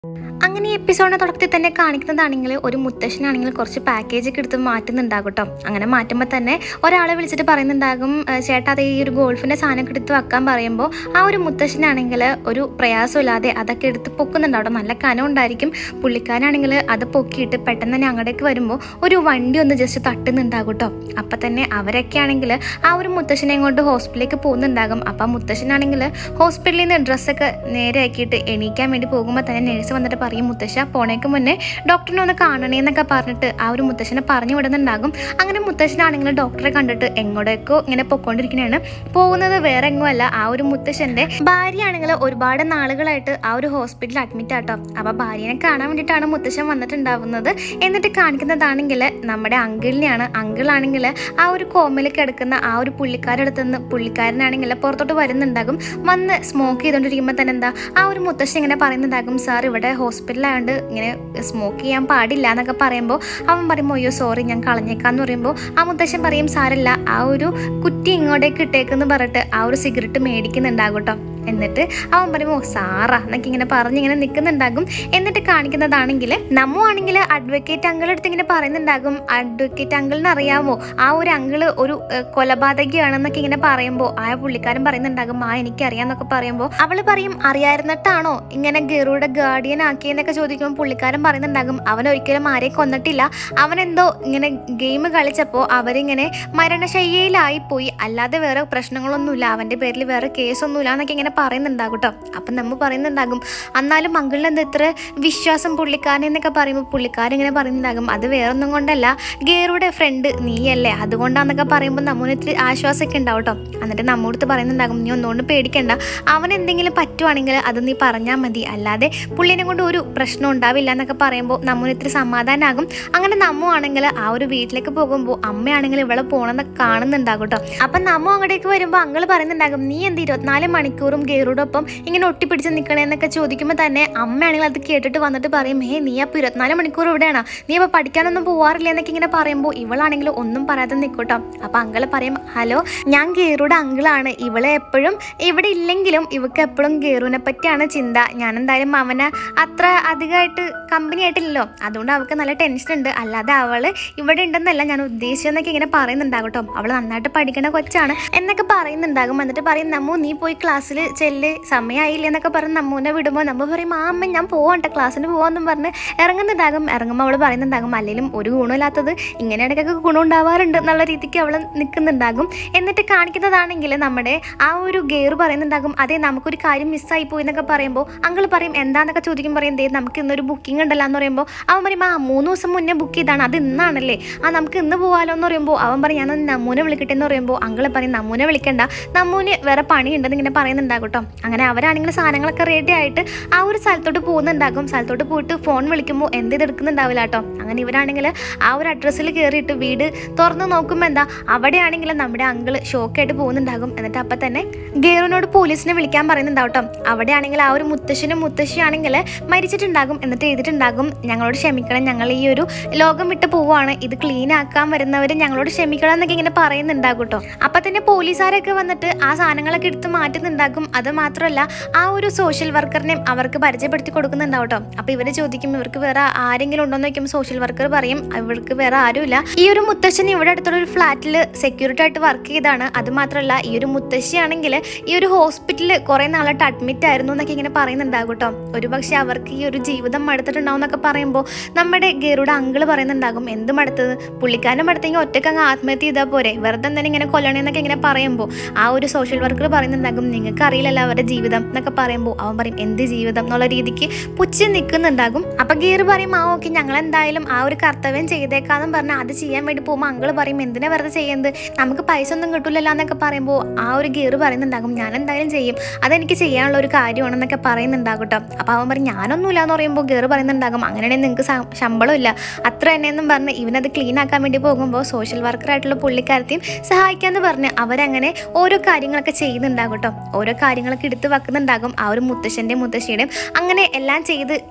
അങ്ങനെ ഈ എപ്പിസോഡിന്റെ തുടക്കത്തിൽ തന്നെ കാണിക്കുന്നതാണെങ്കിൽ ഒരു മുത്തശ്ശനാണെങ്കിൽ കുറച്ച് പാക്കേജ് ഒക്കെ എടുത്ത് മാറ്റുന്നുണ്ടാകും കേട്ടോ അങ്ങനെ മാറ്റുമ്പോൾ തന്നെ ഒരാളെ വിളിച്ചിട്ട് പറയുന്നുണ്ടാകും "ഏ, ചേട്ടാ അത് ഈ ഒരു ഗോൾഫിന്റെ സാധനം ഒക്കെ എടുത്ത് വെക്കാൻ പറയുമ്പോൾ ആ ഒരു മുത്തശ്ശനാണെങ്കിൽ ഒരു പ്രയാസമില്ലാതെ അതൊക്കെ എടുത്ത് പൊക്കുന്നുണ്ട് അവിടെ നല്ല കനം ഉണ്ടായിരിക്കും പുള്ളിക്കാരാണെങ്കിൽ അത് പൊക്കിയിട്ട് പെട്ടെന്ന് തന്നെ അങ്ങോട്ടേക്ക് വരുമ്പോൾ ഒരു വണ്ടി ഒന്ന് ജസ്റ്റ് തട്ടുന്നുണ്ടാകും കേട്ടോ അപ്പം തന്നെ അവരൊക്കെ ആണെങ്കിൽ ആ ഒരു മുത്തശ്ശനെ കൊണ്ട് ഹോസ്പിറ്റലിലേക്ക് പോകുന്നുണ്ടാകും അപ്പം ആ മുത്തശ്ശനാണെങ്കിൽ ഹോസ്പിറ്റലിൽ നിന്ന് ഡ്രസ്സൊക്കെ നേരെ ആക്കിയിട്ട് എണീക്കാൻ വേണ്ടി പോകുമ്പോൾ തന്നെ നേഴ്സ് വന്നിട്ട് പറയും മുത്തശ്ശ പോണേക്ക് മുന്നേ ഡോക്ടറിനെ ഒന്ന് കാണണേ എന്നൊക്കെ പറഞ്ഞിട്ട് ആ ഒരു മുത്തശ്ശനെ പറഞ്ഞു വിടുന്നുണ്ടാകും അങ്ങനെ മുത്തശ്ശനാണെങ്കിൽ ഡോക്ടറെ കണ്ടിട്ട് എങ്ങോട്ടേക്കോ ഇങ്ങനെ പൊക്കോണ്ടിരിക്കണേണ് പോകുന്നത് വേറെ എങ്ങുമല്ല ആ ഒരു മുത്തശ്ശന്റെ ഭാര്യയാണെങ്കിൽ ഒരുപാട് നാളുകളായിട്ട് ആ ഒരു ഹോസ്പിറ്റലിൽ അഡ്മിറ്റ് ആട്ടോ അപ്പൊ ഭാര്യനെ കാണാൻ വേണ്ടിയിട്ടാണ് മുത്തശ്ശൻ വന്നിട്ടുണ്ടാവുന്നത് എന്നിട്ട് കാണിക്കുന്നതാണെങ്കിൽ നമ്മുടെ അങ്കിളിനെയാണ് അങ്കിളാണെങ്കിൽ ആ ഒരു കോമയിൽ കിടക്കുന്ന ആ ഒരു പുള്ളിക്കാരുടെ അടുത്ത് നിന്ന് പുള്ളിക്കാരനാണെങ്കിൽ പുറത്തോട്ട് വരുന്നുണ്ടാകും വന്ന് സ്മോക്ക് ചെയ്തുകൊണ്ടിരിക്കുമ്പോൾ തന്നെ എന്താ ആ ഒരു മുത്തശ്ശി ഇങ്ങനെ പറയുന്നുണ്ടാകും സാർ ഇവിടെ ഹോസ്പിറ്റലായതുകൊണ്ട് ഇങ്ങനെ സ്മോക്ക് ചെയ്യാൻ പാടില്ല എന്നൊക്കെ പറയുമ്പോൾ അവൻ പറയുമ്പോൾ അയ്യോ സോറി ഞാൻ കളഞ്ഞേക്കാന്ന് പറയുമ്പോൾ ആ മുത്തശ്ശൻ പറയും സാരല്ല ആ ഒരു കുറ്റി ഇങ്ങോട്ടേക്ക് ഇട്ടേക്കെന്ന് പറഞ്ഞിട്ട് ആ ഒരു സിഗരറ്റ് മേടിക്കുന്നുണ്ടാകും കേട്ടോ എന്നിട്ട് അവൻ പറയുമ്പോൾ "ഓ, സാറാ എന്നൊക്കെ ഇങ്ങനെ പറഞ്ഞിങ്ങനെ നിൽക്കുന്നുണ്ടാകും എന്നിട്ട് കാണിക്കുന്നതാണെങ്കിൽ നമ്മ ആണെങ്കിൽ അഡ്വക്കേറ്റ് അങ്കിളുടെ അടുത്ത് ഇങ്ങനെ പറയുന്നുണ്ടാകും അഡ്വക്കേറ്റ് അങ്കിളിന് അറിയാമോ ആ ഒരു അങ്കിള് ഒരു ഏഹ്, കൊലപാതകയാണെന്നൊക്കെ ഇങ്ങനെ പറയുമ്പോൾ ആ പുള്ളിക്കാരൻ പറയുന്നുണ്ടാകും ആ എനിക്കറിയാന്നൊക്കെ പറയുമ്പോൾ അവള് പറയും അറിയായിരുന്നിട്ടാണോ ഇങ്ങനെ ഗറുടെ ഗാർഡിയൻ ആക്കിയെന്നൊക്കെ ചോദിക്കുമ്പോൾ പുള്ളിക്കാരൻ പറയുന്നുണ്ടാകും അവൻ ഒരിക്കലും ആരെയും കൊന്നിട്ടില്ല അവൻ എന്തോ ഇങ്ങനെ ഗെയിം കളിച്ചപ്പോൾ അവരിങ്ങനെ മരണശയ്യയിലായി പോയി അല്ലാതെ വേറെ പ്രശ്നങ്ങളൊന്നുമില്ല അവന്റെ പേരിൽ വേറെ കേസൊന്നുമില്ല എന്നൊക്കെ ഇങ്ങനെ പറയുന്നുണ്ടാകും കേട്ടോ അപ്പം നമ്മൾ പറയുന്നുണ്ടാകും എന്നാലും മംഗളിന് എന്താ ഇത്ര വിശ്വാസം പുള്ളിക്കാരൻ എന്നൊക്കെ പറയുമ്പോൾ പുള്ളിക്കാരൻ ഇങ്ങനെ പറയുന്നുണ്ടാകും അത് വേറൊന്നും കൊണ്ടല്ല ഗേറുടെ ഫ്രണ്ട് നീയല്ലേ അതുകൊണ്ടാന്നൊക്കെ പറയുമ്പോൾ നമ്മളിന് ഇത്തിരി ആശ്വാസമൊക്കെ ഉണ്ടാവും കേട്ടോ എന്നിട്ട് നമ്മോടുത്ത് പറയുന്നുണ്ടാകും നീ ഒന്നുകൊണ്ട് പേടിക്കണ്ട അവൻ എന്തെങ്കിലും പറ്റുവാണെങ്കിൽ അത് നീ പറഞ്ഞാൽ മതി അല്ലാതെ പുള്ളിനെ കൊണ്ട് ഒരു പ്രശ്നം ഉണ്ടാവില്ല എന്നൊക്കെ പറയുമ്പോൾ നമ്മളിന് ഇത്തിരി സമാധാനമാകും അങ്ങനെ നമ്മ ആണെങ്കിൽ ആ ഒരു വീട്ടിലേക്ക് പോകുമ്പോൾ അമ്മയാണെങ്കിൽ ഇവളെ പോണെന്ന് കാണുന്നുണ്ടാകും കേട്ടോ അപ്പം നമ്മ അങ്ങോട്ടേക്ക് വരുമ്പോൾ അങ്ങള് പറയുന്നുണ്ടാകും നീ എന്ത് ഇരുപത്തിനാല് മണിക്കൂറും ഗേറുടൊപ്പം ഇങ്ങനെ ഒട്ടിപ്പിടിച്ച് നിൽക്കണേന്നൊക്കെ ചോദിക്കുമ്പോൾ തന്നെ അമ്മയാണെങ്കിൽ അത് കേട്ടിട്ട് വന്നിട്ട് പറയും ഏ നീ അപ്പോൾ ഇരുപത്തിനാല് മണിക്കൂർ ഇവിടെയാണോ നീ അപ്പോൾ പഠിക്കാനൊന്നും പോവാറില്ല എന്നൊക്കെ ഇങ്ങനെ പറയുമ്പോൾ ഇവളാണെങ്കിൽ ഒന്നും പറയാതെ നിൽക്കൂട്ടോ അപ്പം അങ്കിള് പറയും ഹലോ ഞാൻ ഗേറുടെ അങ്കിളാണ് ഇവളെ എപ്പോഴും ഇവിടെ ഇല്ലെങ്കിലും ഇവക്ക് എപ്പോഴും ഗേറുവിനെ പറ്റിയാണ് ചിന്ത ഞാൻ എന്തായാലും അവനെ അത്ര അധികമായിട്ട് കമ്പനി ആയിട്ടില്ലല്ലോ അതുകൊണ്ട് അവൾക്ക് നല്ല ടെൻഷൻ ഉണ്ട് അല്ലാതെ അവള് ഇവിടെ ഉണ്ടെന്നല്ല ഞാൻ ഉദ്ദേശിച്ചെന്നൊക്കെ ഇങ്ങനെ പറയുന്നുണ്ടാകും കേട്ടോ അവള് നന്നായിട്ട് പഠിക്കണ കൊച്ചാണ് എന്നൊക്കെ പറയുന്നുണ്ടാകും എന്നിട്ട് പറയും നമ്മു നീ പോയി ക്ലാസ്സിൽ ചെല്ല് സമയമായില്ല എന്നൊക്കെ പറഞ്ഞ് നമ്മൂനെ വിടുമ്പോൾ നമ്മ പറയും ആ അമ്മ ഞാൻ പോവാണ്ട ക്ലാസ്സിന് പോവാന്നും പറഞ്ഞ് ഇറങ്ങുന്നുണ്ടാകും ഇറങ്ങുമ്പോൾ അവൾ പറയുന്നുണ്ടാകും അല്ലെങ്കിലും ഒരു ഗുണമില്ലാത്തത് ഇങ്ങനെ ഇടയ്ക്കൊക്കെ ഗുണം ഉണ്ടാവാറുണ്ട് എന്നുള്ള രീതിക്ക് അവൾ നിൽക്കുന്നുണ്ടാകും എന്നിട്ട് കാണിക്കുന്നതാണെങ്കിൽ നമ്മുടെ ആ ഒരു ഗെയർ പറയുന്നുണ്ടാകും അതെ നമുക്കൊരു കാര്യം മിസ്സായി പോയി എന്നൊക്കെ പറയുമ്പോൾ അങ്കിൾ പറയും എന്താന്നൊക്കെ ചോദിക്കും പറയും ദേ നമുക്ക് ഇന്നൊരു ബുക്കിംഗ് ഉണ്ടല്ലോ എന്ന് പറയുമ്പോൾ അവൻ പറയും ആ മൂന്ന് ദിവസം മുന്നേ ബുക്ക് ചെയ്താണ് അത് ഇന്നാണല്ലേ ആ നമുക്ക് ഇന്ന് പോകാലോ എന്ന് പറയുമ്പോൾ അവൻ പറയും ഞാൻ നമ്മൂനെ വിളിക്കട്ടെ എന്ന് പറയുമ്പോൾ അങ്കിൾ പറയും നമ്മൂനെ വിളിക്കണ്ട നമ്മൂന് വേറെ പണിയുണ്ടെന്ന് ഇങ്ങനെ പറയുന്നുണ്ടാകും കേട്ടോ അങ്ങനെ അവരാണെങ്കിൽ സാധനങ്ങളൊക്കെ റെഡി ആയിട്ട് ആ ഒരു സ്ഥലത്തോട്ട് പോകുന്നുണ്ടാകും സ്ഥലത്തോട്ട് പോയിട്ട് ഫോൺ വിളിക്കുമ്പോൾ എന്ത് എടുക്കുന്നുണ്ടാവില്ല കേട്ടോ അങ്ങനെ ഇവരാണെങ്കിൽ ആ ഒരു അഡ്രസ്സിൽ കയറിയിട്ട് വീട് തുറന്ന് നോക്കുമ്പോൾ എന്താ അവിടെയാണെങ്കിൽ നമ്മുടെ അങ്കിള് ഷോക്കായിട്ട് പോകുന്നുണ്ടാകും എന്നിട്ട് അപ്പം തന്നെ ഗേറുവിനോട് പോലീസിനെ വിളിക്കാൻ പറയുന്നുണ്ടാവും കേട്ടോ അവിടെയാണെങ്കിൽ ആ ഒരു മുത്തശ്ശനും മുത്തശ്ശിയാണെങ്കിൽ മരിച്ചിട്ടുണ്ടാകും എന്നിട്ട് എഴുതിയിട്ടുണ്ടാകും ഞങ്ങളോട് ക്ഷമിക്കണം ഞങ്ങൾ ഈ ഒരു ലോകം വിട്ട് പോവുകയാണ് ഇത് ക്ലീൻ ആക്കാൻ വരുന്നവർ ഞങ്ങളോട് ക്ഷമിക്കണം എന്നൊക്കെ ഇങ്ങനെ പറയുന്നുണ്ടാകും കേട്ടോ അപ്പം തന്നെ പോലീസുകാരൊക്കെ വന്നിട്ട് ആ സാധനങ്ങളൊക്കെ എടുത്ത് മാറ്റുന്നുണ്ടാകും അത് മാത്രമല്ല ആ ഒരു സോഷ്യൽ വർക്കറിനെ അവർക്ക് പരിചയപ്പെടുത്തി കൊടുക്കുന്നുണ്ടാവും കേട്ടോ അപ്പോൾ ഇവർ ചോദിക്കും ഇവർക്ക് വേറെ ആരെങ്കിലും ഉണ്ടോ എന്ന് ചോദിക്കുമ്പോൾ സോഷ്യൽ വർക്കർ പറയും ഇവർക്ക് വേറെ ആരുമില്ല ഈ ഒരു മുത്തശ്ശൻ ഇവിടെ അടുത്തുള്ള ഒരു ഫ്ലാറ്റിൽ സെക്യൂരിറ്റി ആയിട്ട് വർക്ക് ചെയ്താണ് അത് മാത്രമല്ല ഈ ഒരു മുത്തശ്ശിയാണെങ്കിൽ ഈ ഒരു ഹോസ്പിറ്റലിൽ കുറേ നാളായിട്ട് അഡ്മിറ്റ് ആയിരുന്നു എന്നൊക്കെ ഇങ്ങനെ പറയുന്നുണ്ടാകും കേട്ടോ ഒരു പക്ഷേ അവർക്ക് ഈ ഒരു ജീവിതം മടുത്തിട്ടുണ്ടാവും എന്നൊക്കെ പറയുമ്പോൾ നമ്മുടെ ഗേറുടെ അങ്കിള് പറയുന്നുണ്ടാകും എന്ത് മടുത്തത് പുള്ളിക്കാരനും മടുത്തെങ്കിൽ ഒറ്റയ്ക്ക് അങ്ങ് ആത്മഹത്യ ചെയ്താൽ പോരെ വെറുതെ എന്തെങ്കിലും ഇങ്ങനെ കൊല്ലണേന്നൊക്കെ ഇങ്ങനെ പറയുമ്പോൾ ആ ഒരു സോഷ്യൽ വർക്കർ പറയുന്നുണ്ടാകും നിങ്ങൾക്ക് അറിയില്ലല്ലോ അവരുടെ ജീവിതം എന്നൊക്കെ പറയുമ്പോൾ അവൻ പറയും എന്ത് ജീവിതം എന്നുള്ള രീതിക്ക് പുച്ഛി നിൽക്കുന്നുണ്ടാകും അപ്പൊ ഗീർ പറയും ആ ഓക്കെ ഞങ്ങൾ എന്തായാലും ആ ഒരു കർത്തവ്യം ചെയ്തേക്കാന്നും പറഞ്ഞാൽ അത് ചെയ്യാൻ വേണ്ടി പോകുമ്പോൾ അങ്കിള് പറയും എന്തിനാ വെറുതെ ചെയ്യുന്നത് നമുക്ക് പൈസ ഒന്നും കിട്ടില്ലല്ലോ എന്നൊക്കെ പറയുമ്പോൾ ആ ഒരു ഗീർ പറയുന്നുണ്ടാകും ഞാൻ എന്തായാലും ചെയ്യും അതെനിക്ക് ചെയ്യാനുള്ള ഒരു കാര്യമാണെന്നൊക്കെ പറയുന്നുണ്ടാകും കേട്ടോ അപ്പോൾ അവൻ പറയും ഞാനൊന്നുമില്ല എന്ന് പറയുമ്പോൾ ഗീർ പറയുന്നുണ്ടാകും അങ്ങനെയാണെങ്കിൽ നിങ്ങൾക്ക് ശമ്പളം ഇല്ല അത്ര തന്നെയെന്നും പറഞ്ഞ് ഇവനത് ക്ലീൻ ആക്കാൻ വേണ്ടി പോകുമ്പോൾ സോഷ്യൽ വർക്കറായിട്ടുള്ള പുള്ളിക്കാരത്തെയും സഹായിക്കാന്ന് പറഞ്ഞ് അവരങ്ങനെ ഓരോ കാര്യങ്ങളൊക്കെ ചെയ്യുന്നുണ്ടാകും കേട്ടോ ഓരോ കാര്യങ്ങളൊക്കെ എടുത്ത് വെക്കുന്നുണ്ടാകും ആ ഒരു മുത്തശ്ശൻ്റെയും മുത്തശ്ശിയുടെയും അങ്ങനെ എല്ലാം ചെയ്ത്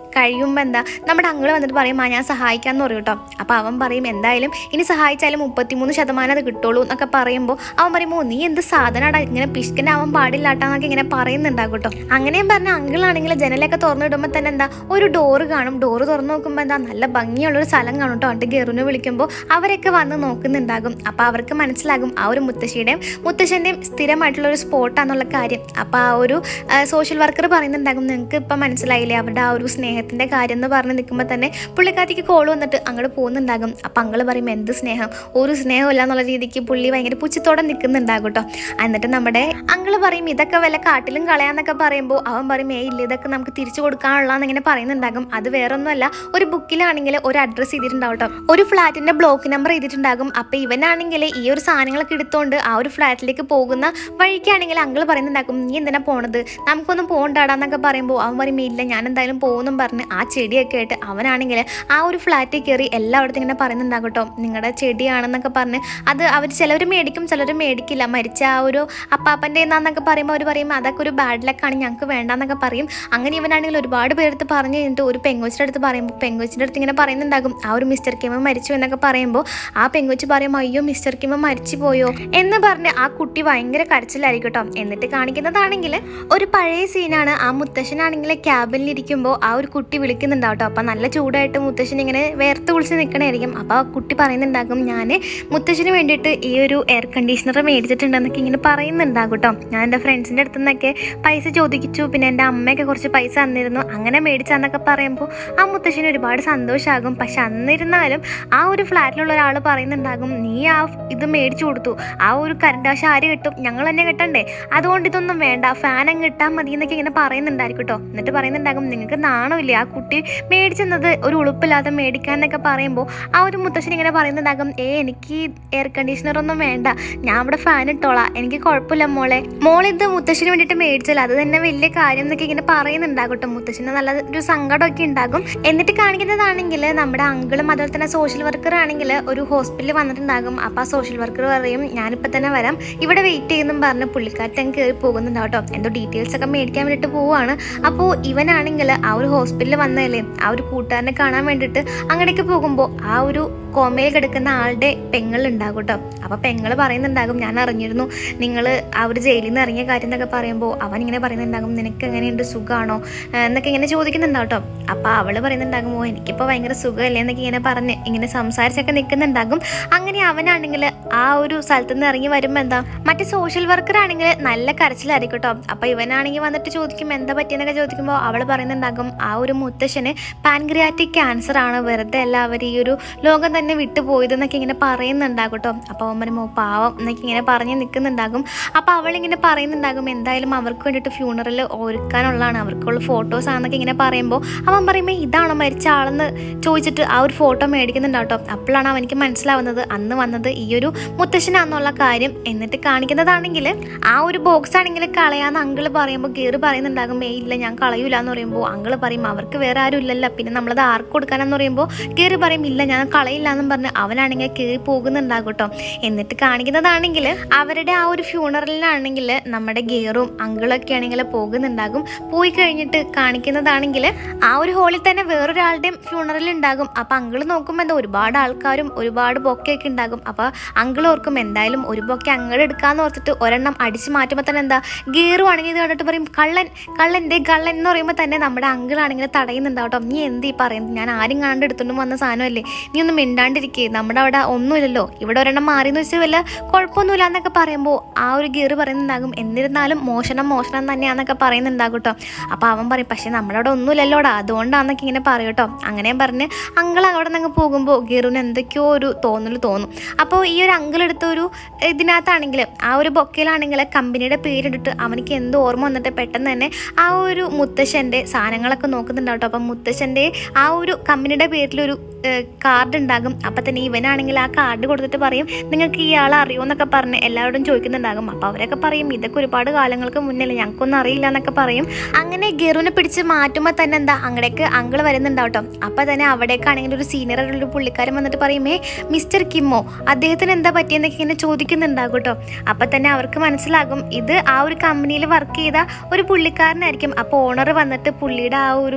കഴിയുമ്പോൾ എന്താ നമ്മുടെ അങ്ങള് വന്നിട്ട് പറയും ആ ഞാൻ സഹായിക്കാമെന്ന് പറയും കേട്ടോ അപ്പോൾ അവൻ പറയും എന്തായാലും ഇനി സഹായിച്ചാലും മുപ്പത്തിമൂന്ന് ശതമാനം അത് കിട്ടുള്ളൂ എന്നൊക്കെ പറയുമ്പോൾ അവൻ പറയുമ്പോൾ നീ എന്ത് സാധനമാടാ ഇങ്ങനെ പിശുക്കനാവാൻ പാടില്ലാട്ടാന്നൊക്കെ ഇങ്ങനെ പറയുന്നുണ്ടാകും കേട്ടോ അങ്ങനെയും പറഞ്ഞ അങ്കിളാണെങ്കിൽ ജനലൊക്കെ തുറന്നിടുമ്പോൾ തന്നെ എന്താ ഒരു ഡോറ് കാണും ഡോറ് തുറന്ന് നോക്കുമ്പോൾ എന്താ നല്ല ഭംഗിയുള്ളൊരു സ്ഥലം കാണും കേട്ടോ എന്നിട്ട് ഗെറുനെ വിളിക്കുമ്പോൾ അവരൊക്കെ വന്ന് നോക്കുന്നുണ്ടാകും അപ്പോൾ അവർക്ക് മനസ്സിലാകും ആ ഒരു മുത്തശ്ശിയുടെയും മുത്തശ്ശൻ്റെയും സ്ഥിരമായിട്ടുള്ള ഒരു സ്പോട്ടാന്നുള്ള കാര്യം അപ്പോൾ ആ ഒരു സോഷ്യൽ വർക്കർ പറയുന്നുണ്ടാകും നിങ്ങൾക്ക് ഇപ്പം മനസ്സിലായില്ലേ അവരുടെ ആ ഒരു സ്നേഹത്തിൻ്റെ കാര്യം എന്ന് പറഞ്ഞ് നിൽക്കുമ്പോൾ തന്നെ പുള്ളിക്കാറ്റിക്ക് കോൾ വന്നിട്ട് അങ്ങോട്ട് പോകുന്നുണ്ടാകും അപ്പം അങ്ങള് പറയും എന്ത് സ്നേഹം ഒരു സ്നേഹമില്ല എന്നുള്ള രീതിക്ക് പുള്ളി ഭയങ്കര പുച്ഛത്തോടെ നിൽക്കുന്നുണ്ടാകും കേട്ടോ എന്നിട്ട് നമ്മുടെ അങ്ങള് പറയും ഇതൊക്കെ വല്ല കാട്ടിലും കളയാന്നൊക്കെ പറയുമ്പോൾ അവൻ പറയും ഏ ഇല്ല ഇതൊക്കെ നമുക്ക് തിരിച്ചു കൊടുക്കാനുള്ളതെന്ന് ഇങ്ങനെ പറയുന്നുണ്ടാകും അത് വേറൊന്നുമല്ല ഒരു ബുക്കിലാണെങ്കിൽ ഒരു അഡ്രസ്സ് ചെയ്തിട്ടുണ്ടാവും കേട്ടോ ഒരു ഫ്ലാറ്റിന്റെ ബ്ലോക്ക് നമ്പർ ചെയ്തിട്ടുണ്ടാകും അപ്പൊ ഇവനാണെങ്കിൽ ഈ ഒരു സാധനങ്ങളൊക്കെ എടുത്തുകൊണ്ട് ആ ഒരു ഫ്ലാറ്റിലേക്ക് പോകുന്ന വഴിക്കാണെങ്കിൽ അങ്കിൾ പറയുന്നുണ്ടാക്കും നീ എന്തിനാ പോണത് നമുക്കൊന്നും പോകണ്ടാടാന്നൊക്കെ പറയുമ്പോൾ അവൻ പറയും ഇല്ല ഞാൻ എന്തായാലും പോകുന്നും പറഞ്ഞ് ആ ചെടിയൊക്കെ ആയിട്ട് അവനാണെങ്കിൽ ആ ഒരു ഫ്ലാറ്റിൽ കയറി എല്ലായിടത്തും ഇങ്ങനെ പറയുന്നുണ്ടാകും കേട്ടോ നിങ്ങളുടെ ചെടിയാണെന്നൊക്കെ പറഞ്ഞ് അത് അവർ ചിലർ മേടിക്കും ചിലർ മേടിക്കില്ല മരിച്ച ആ ഒരു അപ്പാപ്പൻ്റെ എന്നാന്നൊക്കെ പറയുമ്പോൾ അവർ പറയും അതൊക്കെ ഒരു ബാഡ് ലക്കാണ് ഞങ്ങൾക്ക് വേണ്ടാന്നൊക്കെ പറയും അങ്ങനെ ഇവനാണെങ്കിൽ ഒരുപാട് പേരെടുത്ത് പറഞ്ഞു കഴിഞ്ഞിട്ട് ഒരു പെങ്കൊച്ചിൻ്റെ അടുത്ത് പറയുമ്പോൾ പെങ്കൊച്ചിൻ്റെ അടുത്ത് ഇങ്ങനെ പറയുന്നുണ്ടാകും ആ ഒരു മിസ്റ്റർ കിമ മരിച്ചു എന്നൊക്കെ പറയുമ്പോൾ ആ പെങ്കൊച്ച് പറയും അയ്യോ മിസ്റ്റർ കിമ മരിച്ചു പോയോ എന്ന് പറഞ്ഞ് ആ കുട്ടി ഭയങ്കര കരച്ചിലായിരിക്കും കേട്ടോ എന്നിട്ട് കാണിക്കുന്നതാണെങ്കിൽ ഒരു പഴയ സീനാണ് ആ മുത്തശ്ശനാണെങ്കിൽ ക്യാബിനിൽ ഇരിക്കുമ്പോൾ ആ ഒരു കുട്ടി വിളിക്കുന്നുണ്ടാവും കേട്ടോ അപ്പം നല്ല ചൂടായിട്ട് മുത്തശ്ശൻ ഇങ്ങനെ വേർത്ത് കുളിച്ച് നിൽക്കണായിരിക്കും അപ്പോൾ ആ കുട്ടി പറയുന്നുണ്ടാകും ഞാൻ മുത്തശ്ശന് വേണ്ടിയിട്ട് ഈ ഒരു എയർ കണ്ടീഷണർ മേടിച്ചിട്ടുണ്ടെന്നൊക്കെ ഇങ്ങനെ പറയുന്നുണ്ടാകും കേട്ടോ ഞാൻ എൻ്റെ ഫ്രണ്ട്സിൻ്റെ അടുത്ത് നിന്നൊക്കെ പൈസ ചോദിച്ചു പിന്നെ എൻ്റെ അമ്മയൊക്കെ കുറച്ച് പൈസ തന്നിരുന്നു അങ്ങനെ മേടിച്ചാന്നൊക്കെ പറയുമ്പോൾ ആ മുത്തശ്ശന് ഒരുപാട് സന്തോഷമാകും പക്ഷെ അന്നിരുന്നാലും ആ ഒരു ഫ്ലാറ്റിലുള്ള ഒരാൾ പറയുന്നുണ്ടാകും നീ ആ ഇത് മേടിച്ചു കൊടുത്തു ആ ഒരു കറണ്ട് ആശ ആര് കിട്ടും ഞങ്ങൾ തന്നെ കിട്ടണ്ടേ അതുകൊണ്ട് ഇതൊന്നും വേണ്ട ഫാൻ അങ്ങ് ഇട്ടാൽ മതി എന്നൊക്കെ ഇങ്ങനെ പറയുന്നുണ്ടായിരിക്കും കേട്ടോ എന്നിട്ട് പറയുന്നുണ്ടാകും നിങ്ങൾക്ക് നാണമില്ലേ ആ കുട്ടി മേടിച്ചെന്നത് ഒരു ഉളുപ്പില്ലാതെ മേടിക്കാന്നൊക്കെ പറയുമ്പോൾ ആ ഒരു മുത്തശ്ശൻ ഇങ്ങനെ പറയുന്നുണ്ടാകും ഏ എനിക്ക് എയർ കണ്ടീഷണർ ഒന്നും വേണ്ട ഞാൻ ഇവിടെ ഫാൻ ഇട്ടോളാം എനിക്ക് കുഴപ്പമില്ല മോളെ മോളിത് മുത്തശ്ശിന് വേണ്ടിയിട്ട് മേടിച്ചല്ലോ അത് തന്നെ വലിയ കാര്യം എന്നൊക്കെ ഇങ്ങനെ പറയുന്നുണ്ടാകും കേട്ടോ മുത്തശ്ശന് നല്ല ഒരു സങ്കടമൊക്കെ ഉണ്ടാകും എന്നിട്ട് കാണിക്കുന്നതാണെങ്കിൽ നമ്മുടെ അങ്കിളും അതുപോലെ തന്നെ സോഷ്യൽ വർക്കർ ആണെങ്കിൽ ഒരു ഹോസ്പിറ്റലിൽ വന്നിട്ടുണ്ടാകും അപ്പോൾ ആ സോഷ്യൽ വർക്കർ പറയും ഞാനിപ്പോൾ തന്നെ വരാം ഇവിടെ വെയിറ്റ് ചെയ്യുന്നും പറഞ്ഞ് പുള്ളിക്കാരൻ കയറി പോകുന്നുണ്ടാവും കേട്ടോ എന്തോ ഡീറ്റെയിൽസ് ഒക്കെ മേടിക്കാൻ വേണ്ടിയിട്ട് പോവാണ് അപ്പോൾ ഇവനാണെങ്കിൽ ആ ഒരു ഹോസ്പിറ്റലിൽ വന്നതല്ലേ ആ ഒരു കൂട്ടുകാരനെ കാണാൻ വേണ്ടിയിട്ട് അങ്ങടേക്ക് പോകുമ്പോൾ ആ ഒരു കോമയിൽ കിടക്കുന്ന ആളുടെ പെങ്ങൾ ഉണ്ടാകും കേട്ടോ അപ്പോൾ പെങ്ങൾ പറയുന്നുണ്ടാകും ഞാൻ അറിഞ്ഞിരുന്നു നിങ്ങൾ ആ ഒരു ജയിലിൽ നിന്ന് ഇറങ്ങിയ കാര്യം എന്നൊക്കെ പറയുമ്പോൾ അവൻ ഇങ്ങനെ പറയുന്നുണ്ടാകും നിനക്ക് എങ്ങനെയുണ്ട് സുഖമാണോ ഏഹ് എന്നൊക്കെ ഇങ്ങനെ ചോദിക്കുന്നുണ്ടാവും കേട്ടോ അപ്പോൾ അവൾ പറയുന്നുണ്ടാകും ഓ എനിക്കിപ്പോൾ ഭയങ്കര സുഖമല്ലേ എന്നൊക്കെ ഇങ്ങനെ പറഞ്ഞ് ഇങ്ങനെ സംസാരിച്ചൊക്കെ നിൽക്കുന്നുണ്ടാകും അങ്ങനെ അവനാണെങ്കിൽ ആ ഒരു സ്ഥലത്ത് നിന്ന് ഇറങ്ങി വരുമ്പോൾ എന്താ മറ്റേ സോഷ്യൽ വർക്കർ ആണെങ്കിൽ നല്ല കരച്ചിലായിരിക്കും കേട്ടോ അപ്പോൾ ഇവനാണെങ്കിൽ വന്നിട്ട് ചോദിക്കും എന്താ പറ്റിയെന്നൊക്കെ ചോദിക്കുമ്പോൾ അവൾ പറയുന്നുണ്ടാകും ആ ഒരു മുത്തശ്ശന് പാൻക്രിയാറ്റിക് ക്യാൻസർ ആണ് വെറുതെ എല്ലാവരും ഈ ഒരു ലോകം തന്നെ വിട്ടുപോയതെന്നൊക്കെ ഇങ്ങനെ പറയുന്നുണ്ടാകും കേട്ടോ അപ്പോൾ അവൻ പറയുമ്പോൾ പാവം എന്നൊക്കെ ഇങ്ങനെ പറഞ്ഞ് നിൽക്കുന്നുണ്ടാകും അപ്പോൾ അവളിങ്ങനെ പറയുന്നുണ്ടാകും എന്തായാലും അവർക്ക് വേണ്ടിയിട്ട് ഫ്യൂണറൽ ഒരുക്കാനുള്ളതാണ് അവർക്കുള്ള ഫോട്ടോസ് ആണെന്നൊക്കെ ഇങ്ങനെ പറയുമ്പോൾ അവൻ പറയുമ്പോൾ ഇതാണോ മരിച്ച ആളെന്ന് ചോദിച്ചിട്ട് ആ ഒരു ഫോട്ടോ മേടിക്കുന്നുണ്ടാവും കേട്ടോ അപ്പോഴാണ് അവനിക്ക് മനസ്സിലാവുന്നത് അന്ന് വന്നത് ഈ ഒരു മുത്തശ്ശനാന്നുള്ള കാര്യം എന്നിട്ട് കാണിക്കുന്നതാണെങ്കിൽ ആ ഒരു ബോക്സ് ആണെങ്കിൽ കളയാന്ന് അങ്കിള് പറയുമ്പോൾ കയറി പറയുന്നുണ്ടാകും ഏ ഇല്ല ഞാൻ കളയൂല എന്ന് പറയുമ്പോൾ അങ്കിള് പറയും അവർക്ക് വേറെ ആരും ഇല്ലല്ലോ പിന്നെ നമ്മളത് ആർക്ക് കൊടുക്കാനെന്ന് പറയുമ്പോൾ കയറി പറയും ഇല്ല ഞാൻ കളയില്ല എന്നും പറഞ്ഞ് അവനാണെങ്കിൽ കയറി പോകുന്നുണ്ടാകും കേട്ടോ എന്നിട്ട് കാണിക്കുന്നതാണെങ്കിൽ അവരുടെ ആ ഒരു ഫ്യൂണറലിനാണെങ്കിൽ നമ്മുടെ ഗേറും അങ്കിളൊക്കെ ആണെങ്കിൽ പോകുന്നുണ്ടാകും പോയി കഴിഞ്ഞിട്ട് കാണിക്കുന്നതാണെങ്കിൽ ആ ഒരു ഹോളിൽ തന്നെ വേറൊരാളുടെയും ഫ്യൂണറൽ ഉണ്ടാകും അപ്പം അങ്കിള് നോക്കുമ്പോൾ എന്താ ഒരുപാട് ആൾക്കാരും ഒരുപാട് ബൊക്കെയൊക്കെ ഉണ്ടാകും അപ്പോൾ അങ്കിൾ ഓർക്കും എന്തായാലും ഒരു ബൊക്കെ അങ്ങോട്ട് എടുക്കാന്ന് ഓർത്തിട്ട് ഒരെണ്ണം അടിച്ച് മാറ്റുമ്പോൾ തന്നെ എന്താ ഗേറും ആണെങ്കിൽ ഇത് കണ്ടിട്ട് പറയും കള്ളൻ കള്ളൻ ദേ കള്ളൻ എന്ന് പറയുമ്പോൾ തന്നെ നമ്മുടെ അങ്കിളാണെങ്കിൽ തടയുന്നുണ്ടാവും കേട്ടോ നീ എന്ത് ഈ പറയുന്നത് ഞാൻ ആരും കാണാണ്ട് എടുത്തുകൊണ്ട് വന്ന സാധനമല്ലേ നീ ഒന്നും മിണ്ടാണ്ടിരിക്കേ നമ്മുടെ അവിടെ ഒന്നുമില്ലല്ലോ ഇവിടെ ഒരെണ്ണം മാറിയെന്ന് വെച്ചാൽ വല്ല കുഴപ്പമൊന്നുമില്ല എന്നൊക്കെ പറയുമ്പോൾ ആ ഒരു ഗീറ് പറയുന്നുണ്ടാകും എന്നിരുന്നാലും മോഷണം മോഷണം തന്നെയാന്നൊക്കെ പറയുന്നുണ്ടാകും കേട്ടോ അപ്പോൾ അവൻ പറയും പക്ഷേ നമ്മുടെ അവിടെ ഒന്നുമില്ലല്ലോടാ അതുകൊണ്ടാന്നൊക്കെ ഇങ്ങനെ പറയും കേട്ടോ അങ്ങനെ പറഞ്ഞ് അങ്കിൾ അവിടെ നിന്ന് പോകുമ്പോൾ ഗീറുവിന് എന്തൊക്കെയോ ഒരു തോന്നൽ തോന്നും അപ്പോൾ ഈ ഒരു അങ്കിൾ എടുത്ത ഒരു ഇതിനകത്താണെങ്കിൽ ആ ഒരു ബൊക്കയിലാണെങ്കിൽ കമ്പനിയുടെ പേരിട്ടിട്ട് അവനിക്ക് എന്തോ ഓർമ്മ വന്നിട്ട് പെട്ടെന്ന് തന്നെ ആ ഒരു മുത്തശ്ശൻ്റെ സാധനങ്ങളൊക്കെ നോക്കുന്നുണ്ടാവും കേട്ടോ അപ്പം മുത്തശ്ശൻ്റെ ആ ഒരു കമ്പനിയുടെ പേരിലൊരു കാർഡ് ഉണ്ടാകും അപ്പം തന്നെ ഇവനാണെങ്കിൽ ആ കാർഡ് കൊടുത്തിട്ട് പറയും നിങ്ങൾക്ക് ഈ ആളെ അറിയുമോ എന്നൊക്കെ പറഞ്ഞ് എല്ലാവരോടും ചോദിക്കുന്നുണ്ടാകും അപ്പോൾ അവരൊക്കെ പറയും ഇതൊക്കെ ഒരുപാട് കാലങ്ങൾക്ക് മുന്നല്ലേ ഞങ്ങൾക്കൊന്നും അറിയില്ല എന്നൊക്കെ പറയും അങ്ങനെ ഗെറുവിനെ പിടിച്ച് മാറ്റുമ്പോൾ തന്നെ എന്താ അങ്ങടേക്ക് അങ്കിൾ വരുന്നുണ്ടാവും കേട്ടോ അപ്പം തന്നെ അവിടേക്കാണെങ്കിൽ ഒരു സീനിയർ ആയിട്ടുള്ള പുള്ളിക്കാരൻ വന്നിട്ട് പറയുമേ മിസ്റ്റർ കിമ്മോ അദ്ദേഹത്തിന് എന്താ പറ്റിയെന്നൊക്കെ ഇങ്ങനെ ചോദിക്കുന്നുണ്ടാകും കേട്ടോ അപ്പം തന്നെ അവർക്ക് മനസ്സിലാകും ഇത് ആ ഒരു കമ്പനിയിൽ വർക്ക് ചെയ്ത ഒരു പുള്ളിക്കാരനായിരിക്കും അപ്പോൾ ഓണർ വന്നിട്ട് പുള്ളിയുടെ ആ ഒരു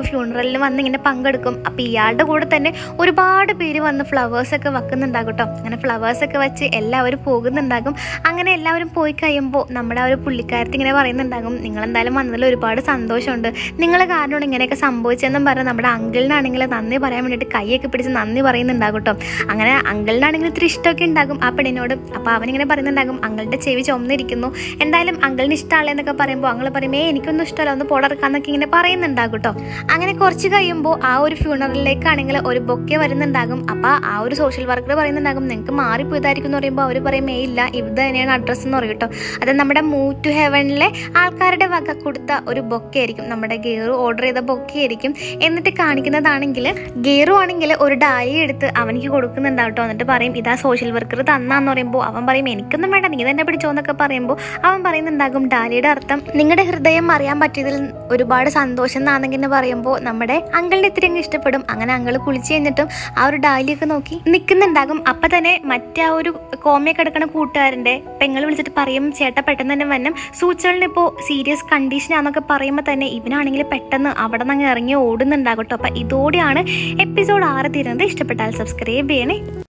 ഫ്യൂണറലിന് വന്ന് ഇങ്ങനെ പങ്കെടുക്കും അപ്പോൾ ഇയാളുടെ കൂടെ തന്നെ ഒരുപാട് പേര് വന്ന് ഫ്ലവേഴ്സൊക്കെ വെക്കുന്നുണ്ടാകും കേട്ടോ അങ്ങനെ ഫ്ലവേഴ്സൊക്കെ വെച്ച് എല്ലാവരും പോകുന്നുണ്ടാകും അങ്ങനെ എല്ലാവരും പോയി കഴിയുമ്പോൾ നമ്മുടെ ആ ഒരു പുള്ളിക്കാരത്തി ഇങ്ങനെ പറയുന്നുണ്ടാകും നിങ്ങൾ എന്തായാലും വന്നതിൽ ഒരുപാട് സന്തോഷമുണ്ട് നിങ്ങൾ കാരണമാണ് ഇങ്ങനെയൊക്കെ സംഭവിച്ചതെന്നും പറഞ്ഞ് നമ്മുടെ അങ്കിളിനാണെങ്കിൽ നന്ദി പറയാൻ വേണ്ടിയിട്ട് കൈയൊക്കെ പിടിച്ച് നന്ദി പറയുന്നുണ്ടാകും കേട്ടോ അങ്ങനെ അങ്കിളിനാണെങ്കിൽ ഇത്തിരി ഇഷ്ടമൊക്കെ ഉണ്ടാകും ആ പെണ്ണിനോട് അപ്പോൾ അവനിങ്ങനെ പറയുന്നുണ്ടാകും അങ്കിളുടെ ചെവി ചുമന്നിരിക്കുന്നു എന്തായാലും അങ്കിളിന് ഇഷ്ടമല്ല എന്നൊക്കെ പറയുമ്പോൾ അങ്ങൾ പറയും ഏ എനിക്കൊന്നും ഇഷ്ടമല്ല ഒന്ന് പോടറക്കാന്നൊക്കെ ഇങ്ങനെ പറയുന്നുണ്ടാകും കേട്ടോ അങ്ങനെ കുറച്ച് കഴിയുമ്പോൾ ആ ഒരു ഫ്യൂണറലിലേക്കാണെങ്കിൽ ഒരു ബൊക്കെ വരുന്നുണ്ടാകും അപ്പോൾ ആ ഒരു സോഷ്യൽ വർക്കർ പറയുന്നുണ്ടാകും നിങ്ങൾക്ക് മാറിപ്പോയതായിരിക്കും എന്ന് പറയുമ്പോൾ അവർ പറയും ഏ ഇല്ല ഇത് തന്നെയാണ് അഡ്രസ്സ് എന്ന് പറയും കേട്ടോ അത് നമ്മുടെ മൂവ് ടു ഹെവനിലെ ആൾക്കാരുടെ വക കൊടുത്ത ഒരു ബൊക്കെ ആയിരിക്കും നമ്മുടെ ഗേറു ഓർഡർ ചെയ്ത ബൊക്കെ ആയിരിക്കും എന്നിട്ട് കാണിക്കുന്നതാണെങ്കിൽ ഗേറു ആണെങ്കിൽ ഒരു ഡായി എടുത്ത് അവനിക്ക് കൊടുക്കുന്നുണ്ടാവും കേട്ടോ എന്നിട്ട് പറയും ഇതാ സോഷ്യൽ വർക്കർ തന്നാന്ന് പറയുമ്പോൾ അവൻ പറയും എനിക്കൊന്നും വേണ്ട നീ തന്നെ പിടിച്ചോ എന്നൊക്കെ പറയുമ്പോൾ അവൻ പറയുന്നുണ്ടാകും ഡാലിയുടെ അർത്ഥം നിങ്ങളുടെ ഹൃദയം അറിയാൻ പറ്റിയതിൽ ഒരുപാട് സന്തോഷം എന്നാണെങ്കിൽ പറയുമ്പോൾ നമ്മുടെ അങ്കിളിനെ ഇത്തിരി അങ്ങ് ഇഷ്ടപ്പെടും അങ്ങനെ അങ്കിൾ കുളിച്ച് കഴിഞ്ഞിട്ടും ആ ഒരു ഡാലിയൊക്കെ നോക്കി നിൽക്കുന്നുണ്ടാകും അപ്പം തന്നെ മറ്റേ ആ ഒരു കോമയൊക്കെ എടുക്കണ കൂട്ടുകാരൻ്റെ പെങ്ങൾ വിളിച്ചിട്ട് പറയും ചേട്ടാ പെട്ടെന്ന് തന്നെ വന്നം സൂചകളിന് ഇപ്പോൾ സീരിയസ് കണ്ടീഷനാന്നൊക്കെ പറയുമ്പോൾ തന്നെ ഇവനാണെങ്കിൽ പെട്ടെന്ന് അവിടെ നിന്ന് അങ്ങ് ഇറങ്ങി ഓടുന്നുണ്ടാകും കേട്ടോ അപ്പം ഇതോടെയാണ് എപ്പിസോഡ് ആറ് തീരുന്നത് ഇഷ്ടപ്പെട്ടാൽ സബ്സ്ക്രൈബ് ചെയ്യണേ